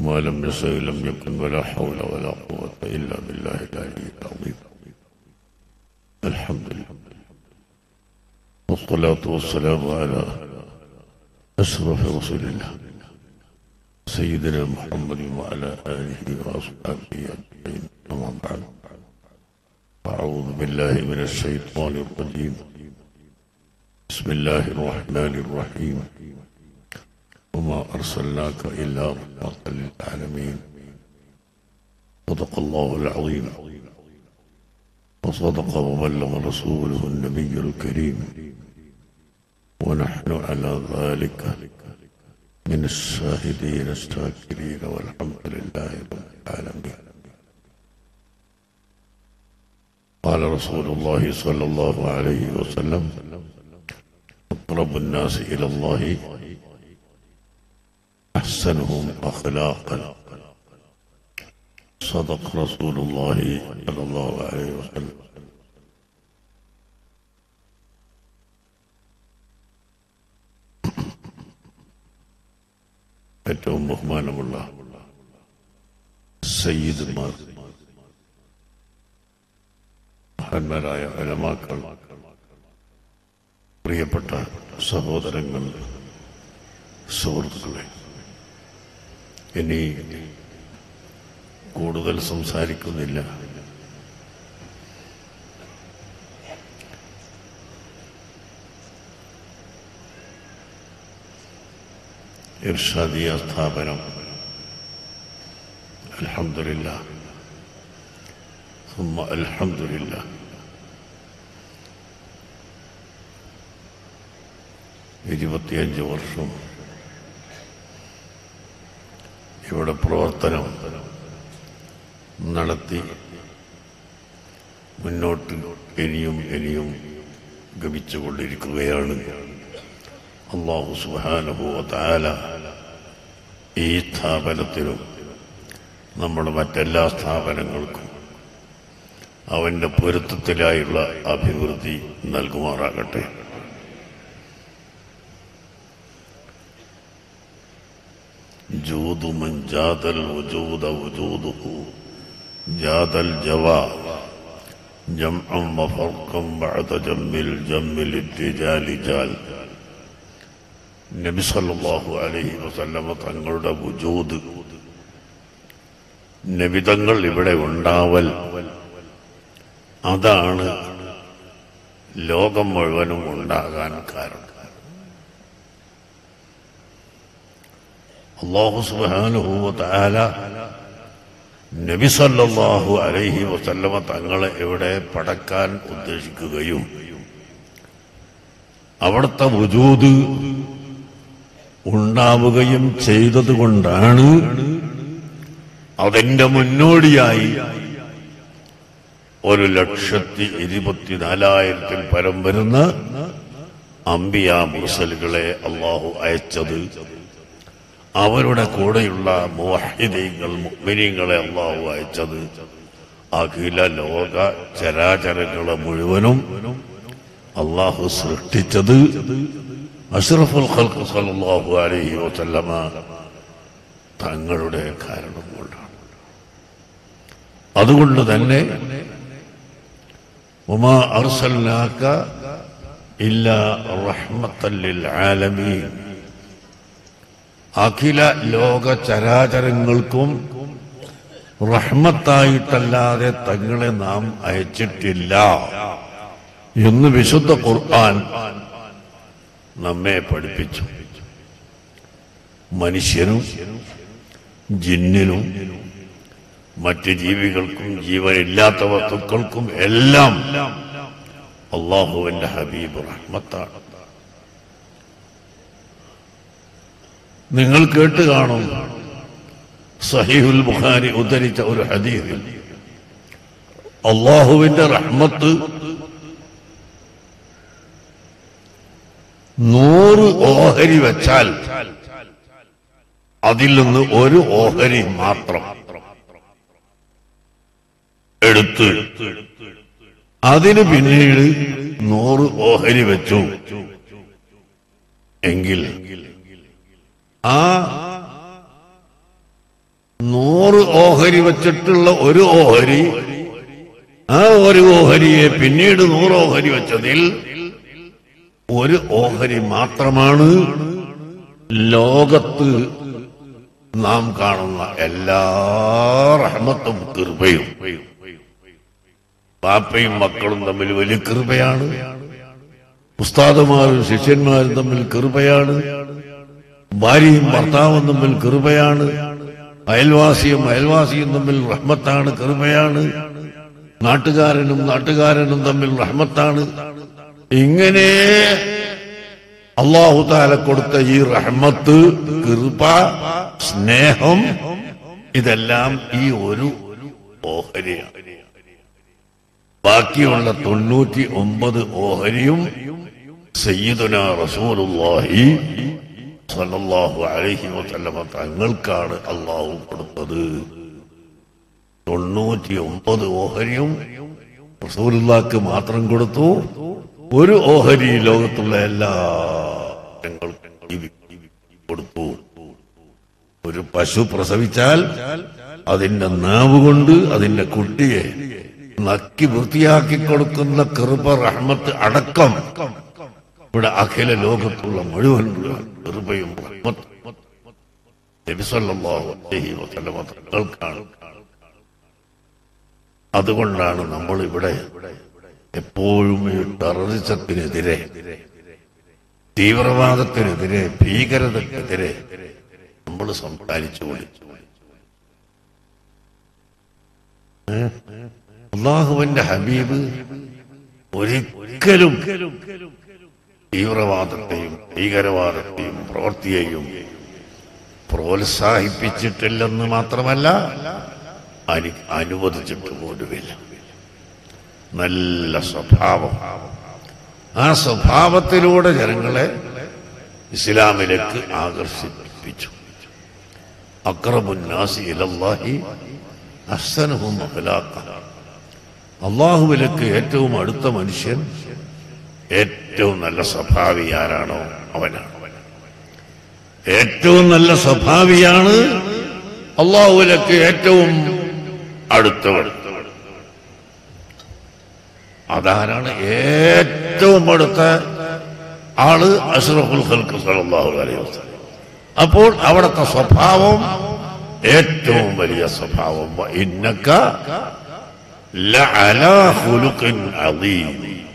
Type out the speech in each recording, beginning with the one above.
وما لم يشأ لم يكن ولا حول ولا قوة إلا بالله العلي العظيم الحمد لله والصلاة والسلام على أشرف رسول الله سيدنا محمد وعلى آله وأصحابه أجمعين أما بعد أعوذ بالله من الشيطان الرجيم بسم الله الرحمن الرحيم وما أرسلناك إلا رحمة للعالمين صدق الله العظيم وصدق وبلغ رسوله النبي الكريم ونحن على ذلك من الشاهدين الشاكرين والحمد لله رب العالمين قال رسول الله صلى الله عليه وسلم أقرب الناس إلى الله أحسنهم أخلاقا صدق رسول الله صلى الله عليه وسلم ഏറ്റവും ബഹുമാനമുള്ള സയ്യിദ്മാർ മഹാന്മാരായ അലമാക്കൾ പ്രിയപ്പെട്ട സഹോദരങ്ങൾ സുഹൃത്തുക്കളെ ഇനി കൂടുതൽ സംസാരിക്കുന്നില്ല ഇർഷാദിയ സ്ഥാപനം അൽഹംദുലില്ലാ ثم الحمد لله ഇരുപത്തിയഞ്ച് വർഷം ഇവിടെ പ്രവർത്തനം നടത്തി മുന്നോട്ട് ഇനിയും ഇനിയും ഗമിച്ചുകൊണ്ടിരിക്കുകയാണ് അള്ളാഹു സുബാനുഭവത്താല ഈ സ്ഥാപനത്തിനും നമ്മുടെ മറ്റെല്ലാ സ്ഥാപനങ്ങൾക്കും അവന്റെ പൊരുത്തത്തിലായുള്ള അഭിവൃദ്ധി നൽകുമാറാകട്ടെ جود من جاد الوجود وجوده جاد الجوى جمعا وفرقا بعد جم الجم للرجال جال നബി സല്ലല്ലാഹു അലൈഹി വസല്ലമ തങ്ങളുടെ വുജൂദ് നബിതങ്ങൾ ഇവിടെ ഉണ്ടാവൽ അതാണ് ലോകം മുഴുവനും ഉണ്ടാകാൻ കാരണം അള്ളാഹു സുബ്ഹാനഹു വതആല നബി സല്ലല്ലാഹു അലൈഹി വസല്ലമ തങ്ങളെ ഇവിടെ പടക്കാൻ ഉദ്ദേശിക്കുകയും അവിടുത്തെ വുജൂദ് ഉണ്ടാവുകയും ചെയ്തതുകൊണ്ടാണ് അതിന്റെ മുന്നോടിയായി ഒരു ലക്ഷത്തി ഇരുപത്തിനാലായിരത്തിൽ പരം വരുന്ന അമ്പിയ മുസലുകളെ അള്ളാഹു അയച്ചത് അവരുടെ കൂടെയുള്ള മുവഹിദീങ്ങൾ മുഅ്മിനീങ്ങളെ അള്ളാഹു അയച്ചത് അഖില ലോക ചരാചരങ്ങളെ മുഴുവനും അള്ളാഹു സൃഷ്ടിച്ചത് അഷ്റഫുൽ ഖൽഖ് സല്ലല്ലാഹു അലൈഹി വസല്ലമ തങ്ങളുടെ കാരണം കൊണ്ടാണ് അതുകൊണ്ട് തന്നെ ഉമാ അർസൽനാക ഇല്ല റഹ്മത്തല്ലിൽ ആലമീൻ അഖില ലോക ചരാചരങ്ങൾക്കും റഹ്മത്തായിട്ടല്ലാതെ തങ്ങളെ നാം അയച്ചിട്ടില്ല എന്ന് വിശുദ്ധ ഖുർആൻ നമ്മെ പഠിപ്പിച്ചു മനുഷ്യനും ജിന്നിനും മറ്റ് ജീവികൾക്കും ജീവനില്ലാത്ത വസ്തുക്കൾക്കും എല്ലാം അള്ളാഹുവിന്റെ ഹബീബ് റഹ്മത്താണ് നിങ്ങൾ കേട്ട് കാണും സഹീഹുൽ ബുഖാരി ഉദ്ധരിച്ച ഒരു ഹദീസിൽ അള്ളാഹുവിന്റെ റഹ്മത്ത് നൂറ് ഓഹരി വെച്ചാൽ അതിൽ നിന്ന് ഒരു ഓഹരി മാത്രം എടുത്ത് അതിന് പിന്നീട് നൂറ് ഓഹരി വെച്ചു എങ്കിൽ ആ നൂറ് ഓഹരി വച്ചിട്ടുള്ള ഒരു ഓഹരി ആ ഒരു ഓഹരിയെ പിന്നീട് നൂറ് ഓഹരി വെച്ചതിൽ ഒരു ഓഹരി മാത്രമാണ് ലോകത്ത് നാം കാണുന്ന എല്ലാ റഹ്മത്തും കൃപയും പാപ്പയും മക്കളും തമ്മിൽ വലിയ കൃപയാണ് ഉസ്താദുമാരും ശിഷ്യന്മാരും തമ്മിൽ കൃപയാണ് ഭാര്യയും ഭർത്താവും തമ്മിൽ കൃപയാണ് അയൽവാസിയും അയൽവാസിയും തമ്മിൽ റഹ്മത്താണ് കൃപയാണ് നാട്ടുകാരനും നാട്ടുകാരനും തമ്മിൽ റഹ്മത്താണ് ഇങ്ങനെ അള്ളാഹു താല കൊടുത്ത ഈ റഹ്മത്ത് കൃപ സ്നേഹം ഇതെല്ലാം ഈ ഒരു ഓഹരിയാണ് ബാക്കിയുള്ള തൊണ്ണൂറ്റി ഒമ്പത് ഓഹരിയും സയ്യിദുന റസൂലുള്ളാഹി സല്ലല്ലാഹു അലൈഹി വസല്ലമ തങ്ങൾക്കാണ് അള്ളാഹു കൊടുത്തത് തൊണ്ണൂറ്റി ഒമ്പത് ഓഹരിയും റസൂലുള്ളാക്ക് മാത്രം കൊടുത്തു ഒരു ഓഹരി ലോകത്തുള്ള എല്ലാ ജനങ്ങൾക്കും ജീവി- കൊടുത്തു ഒരു പശു പ്രസവിച്ചാൽ അതിന്റെ നാവ് കൊണ്ട് അതിന്റെ കുട്ടിയെ നക്കി വൃത്തിയാക്കി കൊടുക്കുന്ന കൃപ റഹ്മത്ത് അടക്കം ഇവിടെ അഖില ലോകത്തുള്ള മുഴുവൻ കൃപയും റഹ്മത്തും നബി സല്ലല്ലാഹു അലൈഹി വസല്ലമ തങ്ങൾക്കാണ് അതുകൊണ്ടാണ് നമ്മൾ ഇവിടെ എപ്പോഴും ഈ ടെററിസത്തിനെതിരെ തീവ്രവാദത്തിനെതിരെ ഭീകരതക്കെതിരെ നമ്മൾ സംസാരിച്ചുകൊണ്ട് അള്ളാഹുവിന്റെ ഹബീബ് ഒരിക്കലും തീവ്രവാദത്തെയും ഭീകരവാദത്തെയും പ്രവൃത്തിയെയും പ്രോത്സാഹിപ്പിച്ചിട്ടില്ലെന്ന് മാത്രമല്ല അനു അനുവദിച്ചിട്ട് പോലുമില്ല നല്ല സ്വഭാവം ആ സ്വഭാവത്തിലൂടെ ജനങ്ങളെ ഇസ്ലാമിലേക്ക് ആകർഷിപ്പിച്ചു അക്രമുന്നാസി ഇലല്ലാഹി അഹ്സനഹും അഖ്ലാഖ അള്ളാഹുവിലേക്ക് ഏറ്റവും അടുത്ത മനുഷ്യൻ ഏറ്റവും നല്ല സ്വഭാവി ആരാണോ അവനാണ് ഏറ്റവും നല്ല സ്വഭാവിയാണ് അള്ളാഹുവിലേക്ക് ഏറ്റവും അടുത്തവർ അതാരാണ് ഏറ്റവും അടുത്ത ആള് അഷ്റഫുൽ ഖൽക്ക് സല്ലല്ലാഹു അലൈഹി വസല്ലം അപ്പോൾ അവിടുത്തെ സ്വഭാവം ഏറ്റവും വലിയ സ്വഭാവം വ ഇന്നക ലഅലാ ഖുലുഖിൻ അദീം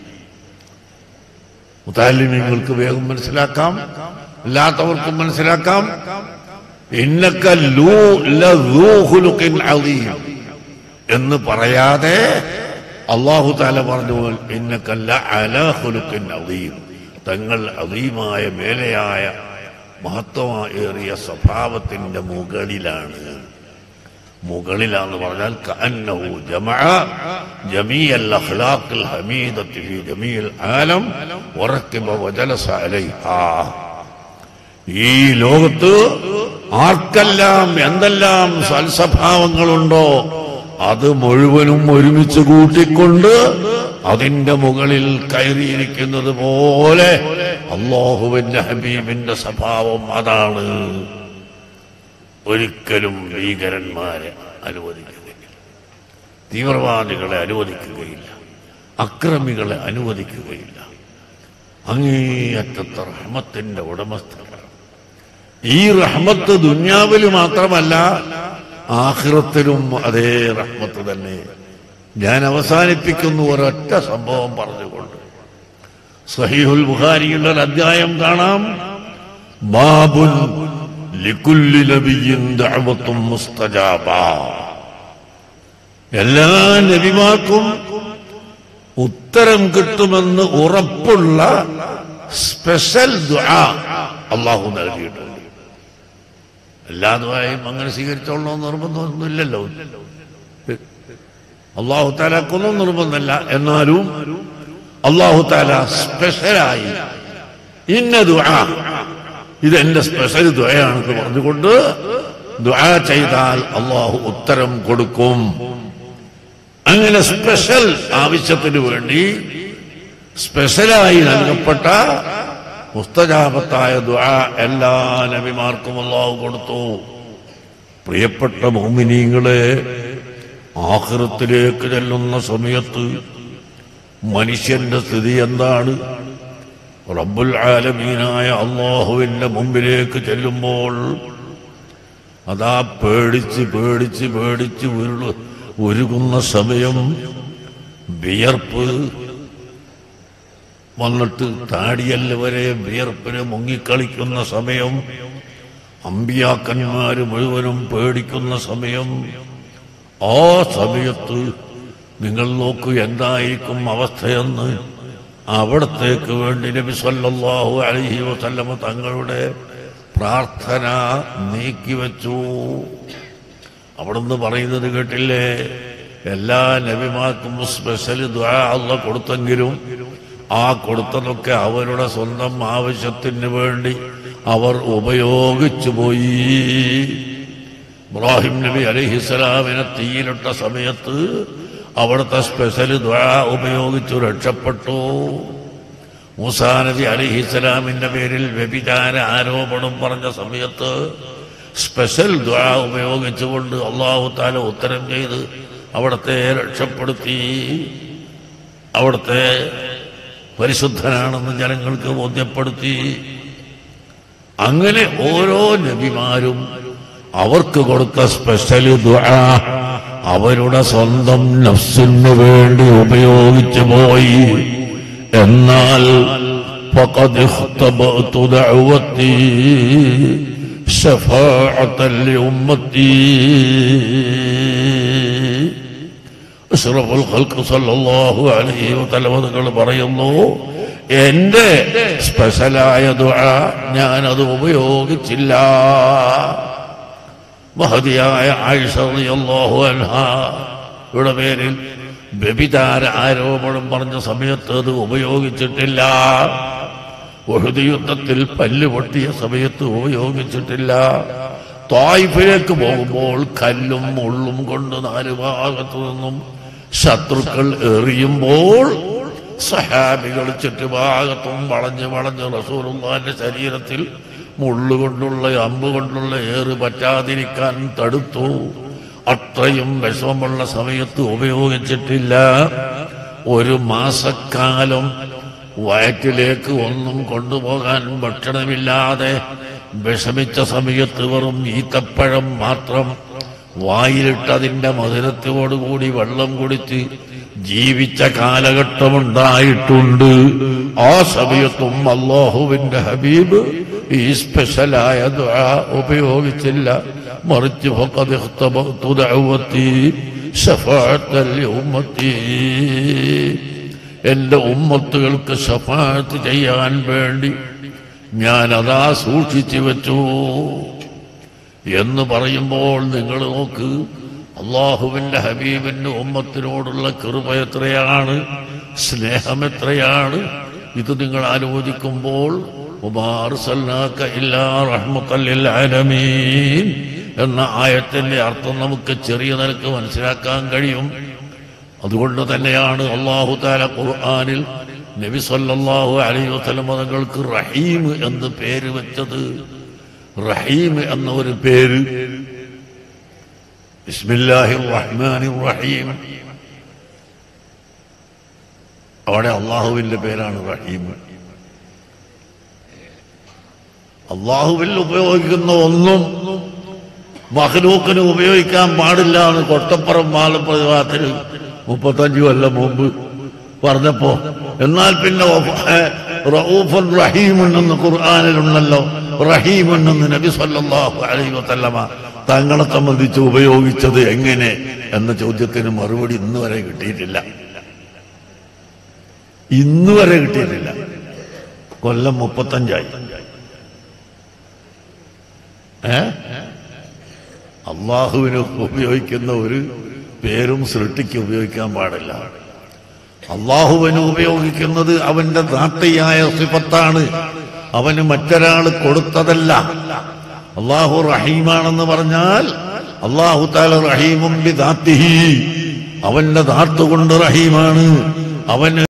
മുതാലിമ്യങ്ങൾക്ക് വേഗം മനസ്സിലാക്കാം അല്ലാത്തവർക്കും മനസ്സിലാക്കാം ഇന്നക ലൂ ലദൂ ഖുലുഖിൻ അദീം എന്ന് പറയാതെ അള്ളാഹു താല പറഞ്ഞു ഇന്നക ലഅലാ ഖുലുഖിൻ അദീം തങ്ങൾ അദീമായ മേലെയായ മഹത്വമേറിയ സ്വഭാവത്തിന്റെ മുകളിലാണ് മുകളിലാന്ന് പറഞ്ഞാൽ കഅന്നഹു ജമഅ ജമീഅൽ അഖ്ലാഖിൽ ഹമീദത്തി ഫീ ജമീഅൽ ആലം വറക്കിബ വജലസ അലൈഹാ ഈ ലോകത്ത് ആർക്കെല്ലാം എന്തെല്ലാം സൽസ്വഭാവങ്ങളുണ്ടോ അത് മുഴുവനും ഒരുമിച്ച് കൂട്ടിക്കൊണ്ട് അതിന്റെ മുകളിൽ കയറിയിരിക്കുന്നത് പോലെ അള്ളാഹുവിന്റെ ഹബീബിന്റെ സ്വഭാവം അതാണ് ഒരിക്കലും ഭീകരന്മാരെ അനുവദിക്കുകയില്ല തീവ്രവാദികളെ അനുവദിക്കുകയില്ല അക്രമികളെ അനുവദിക്കുകയില്ല അങ്ങേയറ്റത്തെ റഹ്മത്തിന്റെ ഉടമസ്ഥരാണ് ഈ റഹ്മത്ത് ദുന്യാവിൽ മാത്രമല്ല ആഖിറത്തിലും അതേ റഹ്മത്ത് തന്നെ ഞാൻ അവസാനിപ്പിക്കുന്നു ഒരൊറ്റ സംഭവം പറഞ്ഞുകൊണ്ട് സഹീഹുൽ ബുഖാരിയുള്ള ഒരു അധ്യായം കാണാം ബാബുൻ ലിക്കുല്ലി നബിയിൻ ദഅവത്തും മുസ്തജാബ എല്ലാ നബിമാർക്കും ഉത്തരം കിട്ടുമെന്ന് ഉറപ്പുള്ള സ്പെഷ്യൽ ദുആ അള്ളാഹു നൽകിയിട്ടുണ്ട് എല്ലാ ദുആയും അങ്ങനെ സ്വീകരിച്ചോളണമെന്ന് നിർബന്ധമൊന്നുമില്ലല്ലോ അള്ളാഹു താലാക്കൊന്നും നിർബന്ധമല്ല എന്നാലും അള്ളാഹു താല സ്പെഷ്യലായി ഇന്ന ദുആ ഇത് എന്റെ സ്പെഷ്യൽ ദുആയാണെന്ന് പറഞ്ഞുകൊണ്ട് ദുആ ചെയ്താൽ അള്ളാഹു ഉത്തരം കൊടുക്കും അങ്ങനെ സ്പെഷ്യൽ ആവശ്യത്തിന് വേണ്ടി സ്പെഷ്യലായി നൽകപ്പെട്ട മുസ്തജാബത്തായ ദുആ എല്ലാ നബിമാർക്കും അള്ളാഹു കൊടുത്തു പ്രിയപ്പെട്ട മോമിനീങ്ങളെ ആഹൃത്തിലേക്ക് ചെല്ലുന്ന സമയത്ത് മനുഷ്യന്റെ സ്ഥിതി എന്താണ് റബ്ബുൽ ആലമീനായ അള്ളാഹുവിന്റെ മുമ്പിലേക്ക് ചെല്ലുമ്പോൾ അതാ പേടിച്ച് പേടിച്ച് പേടിച്ച് ഉരുള് ഉരുകുന്ന സമയം വിയർപ്പ് വന്നിട്ട് താടിയല്ല വരെ വിയർപ്പിന് മുങ്ങിക്കളിക്കുന്ന സമയം അമ്പിയാക്കന്മാര് മുഴുവനും പേടിക്കുന്ന സമയം ആ സമയത്ത് നിങ്ങൾ നോക്കൂ എന്തായിരിക്കും അവസ്ഥയെന്ന് അവിടത്തേക്ക് വേണ്ടി നബി സല്ലല്ലാഹു അലൈഹി വസല്ലമ തങ്ങളുടെ പ്രാർത്ഥന നീക്കിവെച്ചു അവിടുന്ന് പറയുന്നത് കേട്ടില്ലേ എല്ലാ നബിമാർക്കും സ്പെഷ്യൽ ദ്വാ അള്ള കൊടുത്തെങ്കിലും ആ കൊടുത്തതൊക്കെ അവരുടെ സ്വന്തം ആവശ്യത്തിന് വേണ്ടി അവർ ഉപയോഗിച്ചു പോയി ഇബ്രാഹിം നബി അലഹിസ്സലാമിനെ തീയിലിട്ട സമയത്ത് അവിടുത്തെ സ്പെഷ്യൽ ദ്വാ ഉപയോഗിച്ചു രക്ഷപ്പെട്ടു മൂസാ നബി അലിഹിസ്സലാമിന്റെ പേരിൽ വ്യഭിചാര ആരോപണം പറഞ്ഞ സമയത്ത് സ്പെഷ്യൽ ദ്വാ ഉപയോഗിച്ചുകൊണ്ട് അള്ളാഹു താല ഉത്തരം ചെയ്ത് അവിടത്തെ രക്ഷപ്പെടുത്തി അവിടുത്തെ പരിശുദ്ധനാണെന്ന് ജനങ്ങൾക്ക് ബോധ്യപ്പെടുത്തി അങ്ങനെ ഓരോ നബിമാരും അവർക്ക് കൊടുത്ത സ്പെഷ്യൽ ദ്വാ അവരുടെ സ്വന്തം നഫ്സിന് വേണ്ടി ഉപയോഗിച്ചു പോയി എന്നാൽ فقد اختبأت دعوتي شفاعة لأمتي അഷ്റഫുൽ ഖൽഖ് സല്ലല്ലാഹു അലൈഹി വസല്ലം തങ്ങൾ പറയുന്നു എന്റെ സ്പെഷ്യലായ ദുആ ഞാൻ അത് ഉപയോഗിച്ചില്ല മഹതിയായ ആയിഷ റളിയല്ലാഹു അൻഹ ഇവിടെ പേരിൽ വ്യഭിചാര ആരോപണം പറഞ്ഞ സമയത്ത് അത് ഉപയോഗിച്ചിട്ടില്ല ഉഹുദ് യുദ്ധത്തിൽ പല്ല് പൊട്ടിയ സമയത്ത് ഉപയോഗിച്ചിട്ടില്ല തായ്ഫിലേക്ക് പോകുമ്പോൾ കല്ലും മുള്ളും കൊണ്ട് നാല് ഭാഗത്തു നിന്നും ശത്രുക്കൾ എറിയുമ്പോൾ സഹാബികൾ ചുറ്റുഭാഗത്തും വളഞ്ഞ് വളഞ്ഞ് റസൂലുള്ളാന്റെ ശരീരത്തിൽ മുള്ളുകൊണ്ടുള്ള അമ്പ് കൊണ്ടുള്ള ഏറ് പറ്റാതിരിക്കാൻ തടുത്തു അത്രയും വിഷമമുള്ള സമയത്ത് ഉപയോഗിച്ചിട്ടില്ല ഒരു മാസക്കാലം വയറ്റിലേക്ക് ഒന്നും കൊണ്ടുപോകാൻ ഭക്ഷണമില്ലാതെ വിഷമിച്ച സമയത്ത് വെറും ഈത്തപ്പഴം മാത്രം വായിലിട്ടതിന്റെ മധുരത്തോടുകൂടി വെള്ളം കുടിച്ച് ജീവിച്ച കാലഘട്ടമുണ്ടായിട്ടുണ്ട് ആ സമയത്തും അള്ളാഹുവിന്റെ ഹബീബ് ഈ സ്പെഷ്യലായ ദുആ ഉപയോഗിച്ചില്ല മറിച്ച് ഫഖദ് ഇഖ്തബഅതു ദഅവത്തി ശഫാഅത്തൻ ലിഉമ്മത്തി എന്റെ ഉമ്മത്തുകൾക്ക് ശഫാഅത്ത് ചെയ്യാൻ വേണ്ടി ഞാൻ അതാ സൂക്ഷിച്ചു വെച്ചു എന്ന് പറയുമ്പോൾ നിങ്ങൾ നോക്ക് അള്ളാഹുവിന്റെ ഹബീബിന്റെ ഉമ്മത്തിനോടുള്ള കൃപ എത്രയാണ് സ്നേഹം എത്രയാണ് ഇത് നിങ്ങൾ ആലോചിക്കുമ്പോൾ ഉമാർ സല്ലാക്ക ഇല്ലാ റഹ്മത്തല്ലിൽ ആലമീൻ എന്ന ആയത്തിന്റെ അർത്ഥം നമുക്ക് ചെറിയ നിലക്ക് മനസ്സിലാക്കാൻ കഴിയും അതുകൊണ്ട് തന്നെയാണ് അള്ളാഹു താല ഖുർആാനിൽ നബി സല്ലല്ലാഹു അലൈഹി വസല്ലം തങ്ങൾക്ക് റഹീം എന്ന് പേര് വെച്ചത് റഹീം എന്ന ഒരു പേര് ബിസ്മില്ലാഹിർ റഹ്മാനിർ റഹീം അവിടെ അള്ളാഹുവിന്റെ പേരാണ് റഹീം അള്ളാഹുവിൽ ഉപയോഗിക്കുന്ന ഒന്നും മഹലൂക്കിന് ഉപയോഗിക്കാൻ പാടില്ല എന്ന് കൊട്ടപ്പുറം മാലപ്രതിഭാത്തിന് മുപ്പത്തഞ്ചു കൊല്ലം മുമ്പ് പറഞ്ഞപ്പോ എന്നാൽ പിന്നെ റഊഫുൻ റഹീമുൻ എന്ന് ഖുർആാനിലുണ്ടല്ലോ റഹീമുൻ എന്ന് നബി സല്ലല്ലാഹു അലൈഹി വസല്ലമ തങ്ങളെ സംബന്ധിച്ച് ഉപയോഗിച്ചത് എങ്ങനെ എന്ന ചോദ്യത്തിന് മറുപടി ഇന്ന് വരെ കിട്ടിയിട്ടില്ല ഇന്ന് വരെ കിട്ടിയിട്ടില്ല കൊല്ലം മുപ്പത്തഞ്ചായി ഏ അള്ളാഹുവിന് ഉപയോഗിക്കുന്ന ഒരു പേരും സൃഷ്ടിക്ക് ഉപയോഗിക്കാൻ പാടില്ല അള്ളാഹുവിന് ഉപയോഗിക്കുന്നത് അവന്റെ നാട്ടിയായ സിഫത്താണ് അവന് മറ്റൊരാൾ കൊടുത്തതല്ല അള്ളാഹു റഹീമാണെന്ന് പറഞ്ഞാൽ അള്ളാഹു താല റഹീമും ബി ദാത്തിഹി അവന്റെ ദാത്ത് കൊണ്ട് റഹീമാണ് അവന്